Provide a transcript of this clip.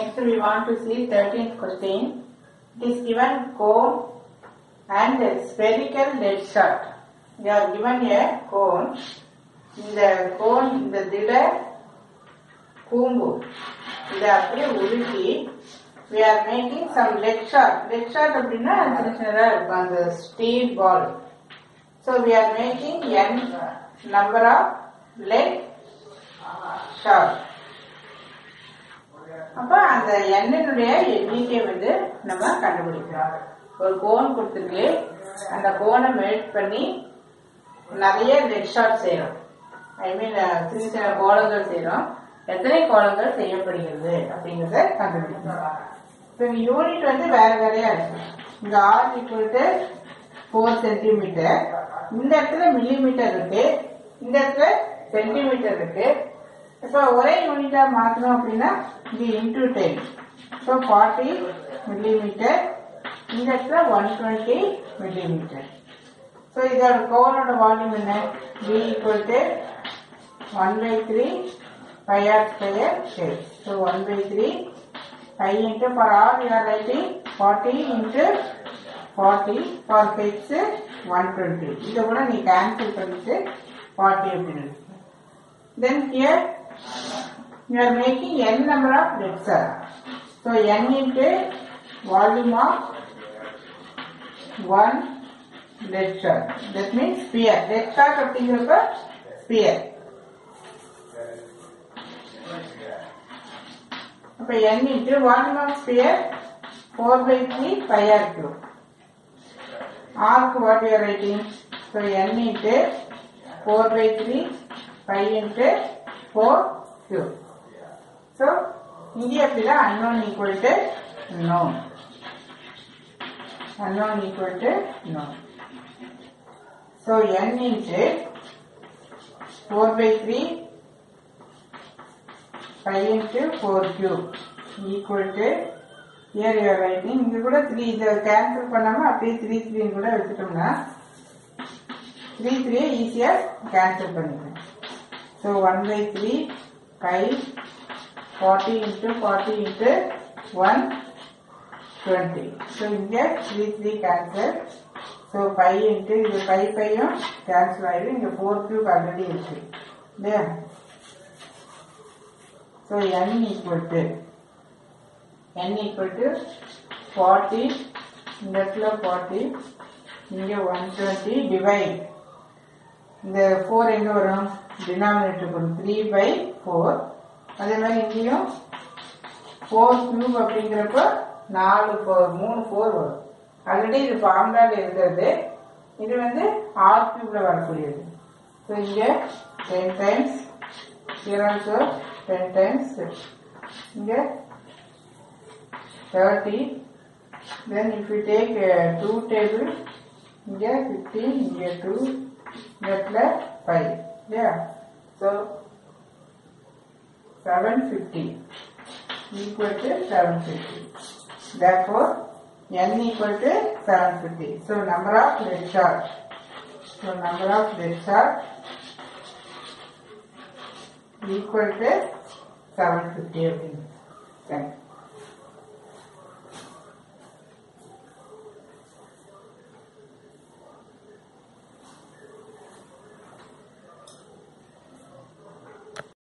Next we want to see 13th question. It is given cone and a spherical lead shot. You are given a cone. இந்த cone இந்த திட கூம்பு இதை அப்படியே உருக்கி we are making some lead shot. lead shot அப்படின்னா சின்ன சின்னதா இருக்கும் அந்த steel ball so we are making n number of lead shot அப்ப அந்த எண்ணினுடைய எண்ணிக்கை வந்து நம்ம கண்டுபிடிக்கிறோம் ஒரு கோன் கொடுத்துருக்கு அந்த கோனை மெல்ட் பண்ணி நிறைய ரெட் ஷாட் செய்யறோம் ஐ மீன் சின்ன சின்ன கோலங்கள் செய்யறோம் எத்தனை கோலங்கள் செய்யப்படுகிறது அப்படிங்கறத கண்டுபிடிக்கணும் இப்போ யூனிட் வந்து வேற வேறையா இருக்கு இந்த r equal to four centimetre இந்த இடத்துல மில்லிமீட்டர் இருக்கு இந்த இடத்துல சென்டிமீட்டர் இருக்கு இப்போ ஒரே யூனிட்டா மாத்தணும் அப்படின்னா இது into ten so forty millimetre இந்த இடத்துல ஒன் டுவெண்ட்டி மில்லிமீட்டர் ஸோ இதோட கோவனோட வால்யூம் என்ன B equal to one by three pi r square h so one by three pi into for r you are writing forty into forty for h one twenty இதை கூட நீ cancel பண்ணிட்டு forty அப்படின்னு then here you are making n number of lecture. So n into volume of one lecture. That means sphere. Lecture அப்படிங்கிறப்ப sphere. அப்ப n into volume of sphere 4 by 3 pi r cube. Arc what you are writing? So n into 4 by 3 pi into 4 cube. So, இங்கே அப்படிதான் unknown equal to known. Unknown equal to known. So, n into 4 by 3 pi into 4 cube equal to here you are writing இங்க கூட 3 இதை cancel பண்ணாம அப்படியே 3 3 கூட வச்சுட்டோம்னா 3 3 ஈஸியா கேன்சல் பண்ணிக்கலாம் So 1 by 3 pi 40 into 40 into 120. So இங்க 3 3 cancel. So pi into இது pi பையும் cancel ஆயிடும் இங்க 4 cube already இருக்கு இல்லையா So n equal to n equal to 40 இந்த இடத்துல 40 இங்க 120 divide இந்த 4 எங்க வரும் டினாமினேட்டர் வரும் 3 by 4 அதே மாதிரி இங்கேயும் 4 கியூப் அப்படிங்கிறப்ப நாலு four, மூணு ஃபோர் வரும் ஆல்ரெடி இது ஃபார்முலால இருக்கிறது இது வந்து ஆர் கியூப்ல வரக்கூடியது ஸோ இங்க ten times here also ten times இங்க thirty then if you take two table இங்க ஃபிஃப்டீன் இங்க டூ இடத்துல ஃபைவ் இல்லையா so 750 equal to 750. Therefore, n equal to 750. So, number of lead shot. So, number of lead shot equal to 750. Thank you.